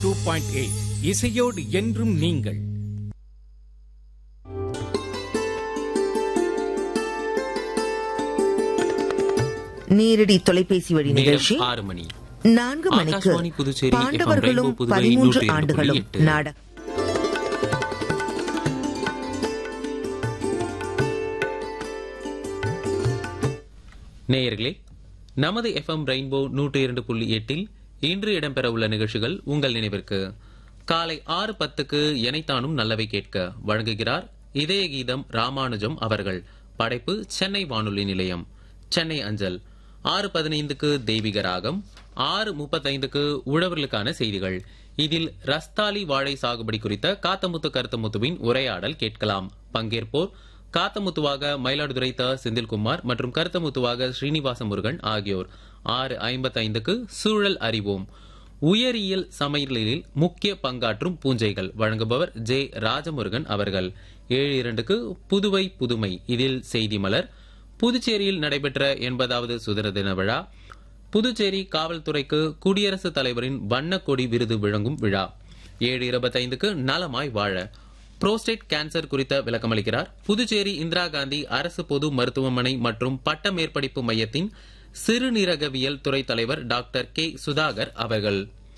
Two point eight இசையோடு என்றும் நீங்கள் நேரடி தொலைபேசி வழி நிகழ்ச்சி நேரம் ஆறு மணி நான்கு மணிக்கு ஆகாஷ்வாணி புதுச்சேரி FM பாண்டவர்களும் ரெயின்போ புதுவை பதிமூன்று நூற்றி இரண்டு ஆண்டுகளும் புள்ளி எட்டு. நாடகம் நேயர்களே நமது எஃப்எம் ரெயின்போ நூற்றி இரண்டு புள்ளி எட்டில் இன்று இடம்பெற உள்ள நிகழ்ச்சிகள் உங்கள் நினைவிற்கு காலை ஆறு பத்துக்கு எனைத்தானும் நல்லவை கேட்க வழங்குகிறார் இதய கீதம் ராமானுஜம் அவர்கள் படைப்பு சென்னை வானொலி நிலையம் சென்னை அஞ்சல் ஆறு பதினைந்துக்கு தெய்வீக ராகம் ஆறு முப்பத்தைந்துக்கு உழவர்களுக்கான செய்திகள் இதில் ரஸ்தாலி வாழை சாகுபடி குறித்த காத்தமுத்து கருத்தமுத்துவின் உரையாடல் கேட்கலாம் பங்கேற்போர் காத்தமுத்துவாக மயிலாடுதுறை த செந்தில்குமார் மற்றும் கருத்தமுத்துவாக ஸ்ரீனிவாச முருகன் ஆகியோர் ஆறு ஐம்பத்தைந்துக்கு சூழல் அறிவோம் உயரியல் சமையலில் முக்கிய பங்காற்றும் பூஞ்சைகள் வழங்குபவர் ஜே ராஜமுருகன் அவர்கள் ஏழு இரண்டுக்கு புதுவை புதுமை இதில் செய்தி மலர் புதுச்சேரியில் நடைபெற்ற எண்பதாவது சுதந்திர தின விழா புதுச்சேரி காவல்துறைக்கு குடியரசுத் தலைவரின் வண்ணக் கொடி விருது வழங்கும் விழா ஏழு இருபத்தைந்துக்கு நலமாய் வாழ புரோஸ்டேட் கேன்சர் குறித்த விளக்கமளிக்கிறார் புதுச்சேரி இந்திரா காந்தி அரசு பொது மருத்துவமனை மற்றும் பட்ட மேற்படிப்பு மையத்தின் சிறுநீரகவியல் துறை தலைவர் டாக்டர் கே சுதாகர் அவர்கள்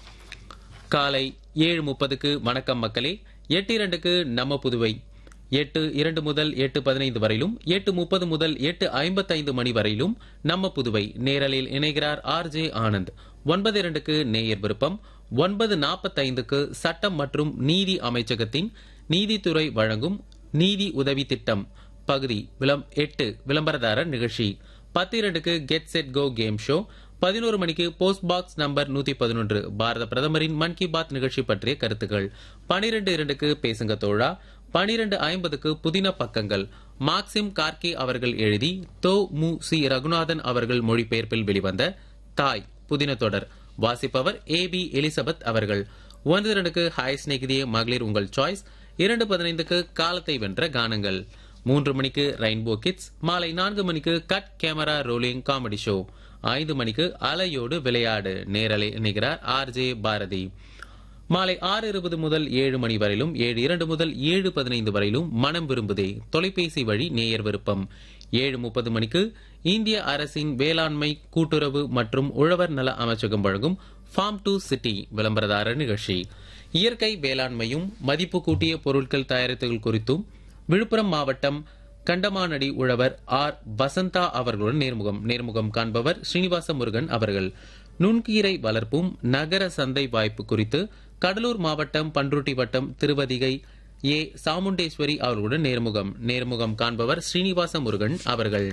காலை ஏழு முப்பதுக்கு வணக்கம் மக்களே எட்டு இரண்டுக்கு நம்ம புதுவை எட்டு இரண்டு முதல் எட்டு பதினைந்து வரையிலும் எட்டு முப்பது முதல் எட்டு ஐம்பத்தைந்து மணி வரையிலும் நம்ம புதுவை நேரலில் இணைகிறார் ஆர் ஜே ஆனந்த் ஒன்பது இரண்டுக்கு நேயர் விருப்பம் ஒன்பது நாற்பத்தைந்துக்கு சட்டம் மற்றும் நீதி அமைச்சகத்தின் நீதித்துறை வழங்கும் நீதி உதவி திட்டம் பகுதி விளம் எட்டு விளம்பரதாரர் நிகழ்ச்சி பத்து இரண்டுக்கு get set go game show பதினோரு மணிக்கு போஸ்ட் பாக்ஸ் நம்பர் நூத்தி பதினொன்று பாரத பிரதமரின் மன் கி பாத் நிகழ்ச்சி பற்றிய கருத்துக்கள் பனிரெண்டு இரண்டுக்கு பேசுங்க தோழா பனிரெண்டு ஐம்பதுக்கு புதின பக்கங்கள் மார்க்சிம் கார்கே அவர்கள் எழுதி தோ மு சி ரகுநாதன் அவர்கள் மொழிபெயர்ப்பில் வெளிவந்த தாய் புதின தொடர் வாசிப்பவர் ஏ பி எலிசபெத் அவர்கள் ஒன்று இரண்டுக்கு ஹாய் ஸ்நேகிதியே மகளிர் உங்கள் சாய்ஸ் இரண்டு பதினைந்துக்கு காலத்தை வென்ற கானங்கள் மூன்று மணிக்கு ரெயின்போ கிட்ஸ் மாலை நான்கு மணிக்கு cut camera rolling comedy show ஐந்து மணிக்கு அலையோடு விளையாடு நேரலை இணைகிறார் ஆர் ஜே பாரதி மாலை ஆறு இருபது முதல் ஏழு மணி வரையிலும் ஏழு இரண்டு முதல் ஏழு பதினைந்து வரையிலும் மனம் விரும்புதே தொலைபேசி வழி நேயர் விருப்பம் ஏழு முப்பது மணிக்கு இந்திய அரசின் வேளாண்மை கூட்டுறவு மற்றும் உழவர் நல அமைச்சகம் வழங்கும் ஃபார்ம் டு சிட்டி விளம்பரதாரர் நிகழ்ச்சி இயற்கை வேளாண்மையும் மதிப்பு கூட்டிய பொருட்கள் தயாரித்தல் குறித்தும் விழுப்புரம் மாவட்டம் கண்டமானடி உழவர் ஆர் வசந்தா அவர்களுடன் நேர்முகம் நேர்முகம் காண்பவர் ஸ்ரீனிவாச முருகன் அவர்கள் நுண்கீரை வளர்ப்பும் நகர சந்தை வாய்ப்பு குறித்து கடலூர் மாவட்டம் பன்ருட்டி வட்டம் திருவதிகை ஏ சாமுண்டேஸ்வரி அவர்களுடன் நேர்முகம் நேர்முகம் காண்பவர் ஸ்ரீனிவாச முருகன் அவர்கள்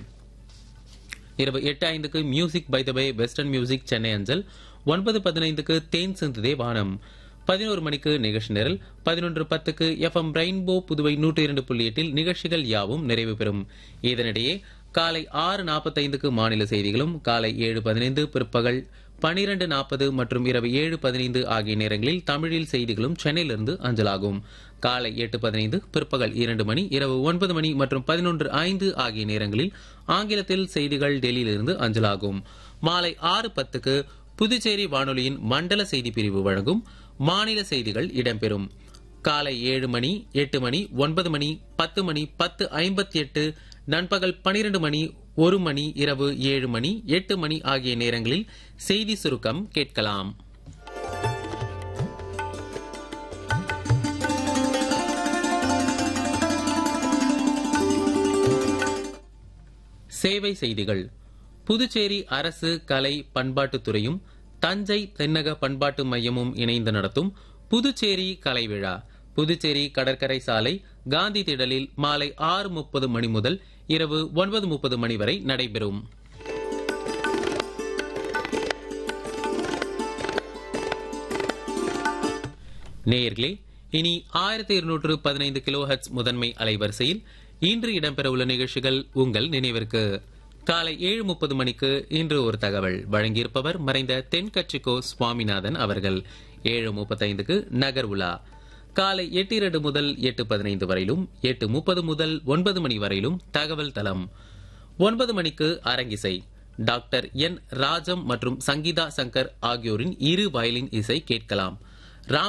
இரவு எட்டு ஐந்துக்கு music by the way western music Chennai அஞ்சல் ஒன்பது பதினைந்துக்கு தேன் சிந்துதே வானம் பதினோரு மணிக்கு நிகழ்ச்சி நிரல் பதினொன்று பத்துக்கு எஃப்எம் ரெயின்போ புதுவை நூற்றி இரண்டு புள்ளி எட்டில் நிகழ்ச்சிகள் யாவும் நிறைவு பெறும் இதனிடையே காலை ஆறு நாற்பத்தைந்துக்கு மாநில செய்திகளும் காலை ஏழு பதினைந்து பிற்பகல் பனிரெண்டு நாற்பது மற்றும் இரவு ஏழு பதினைந்து ஆகிய நேரங்களில் தமிழில் செய்திகளும் சென்னையிலிருந்து அஞ்சலாகும் காலை எட்டு பதினைந்து பிற்பகல் இரண்டு மணி இரவு ஒன்பது மணி மற்றும் பதினொன்று ஐந்து ஆகிய நேரங்களில் ஆங்கிலத்தில் செய்திகள் டெல்லியிலிருந்து அஞ்சலாகும் மாலை ஆறு பத்துக்கு புதுச்சேரி வானொலியின் மண்டல செய்தி பிரிவு வழங்கும் மாநில செய்திகள் இடம்பெறும் காலை ஏழு மணி எட்டு மணி ஒன்பது மணி பத்து மணி பத்து ஐம்பத்தி எட்டு நண்பகல் பனிரெண்டு மணி ஒரு மணி இரவு ஏழு மணி எட்டு மணி ஆகிய நேரங்களில் செய்தி சுருக்கம் கேட்கலாம் சேவை செய்திகள் புதுச்சேரி அரசு கலை பண்பாட்டுத்துறையும் தஞ்சை தென்னக பண்பாட்டு மையமும் இணைந்து நடத்தும் புதுச்சேரி கலை விழா புதுச்சேரி கடற்கரை சாலை காந்தி திடலில் மாலை ஆறு முப்பது மணி முதல் இரவு ஒன்பது முப்பது மணி வரை நடைபெறும் நேயர்களே இனி ஆயிரத்தி இருநூற்று பதினைந்து கிலோ ஹெட்ஸ் முதன்மை அலைவரிசையில் இன்று இடம்பெறவுள்ள நிகழ்ச்சிகள் உங்கள் நினைவிற்கு காலை ஏழு முப்பது மணிக்கு இன்று ஒரு தகவல் வழங்கியிருப்பவர் மறைந்த தென்கட்சிக்கோ சுவாமிநாதன் அவர்கள் ஏழு முப்பத்தைந்துக்கு நகர் உலா காலை எட்டு இரண்டு முதல் எட்டு பதினைந்து வரையிலும் எட்டு முப்பது முதல் ஒன்பது மணி வரையிலும் தகவல் தளம் ஒன்பது மணிக்கு அரங்கிசை டாக்டர் என் ராஜம் மற்றும் சங்கீதா சங்கர் ஆகியோரின் இரு வயலின் இசை கேட்கலாம்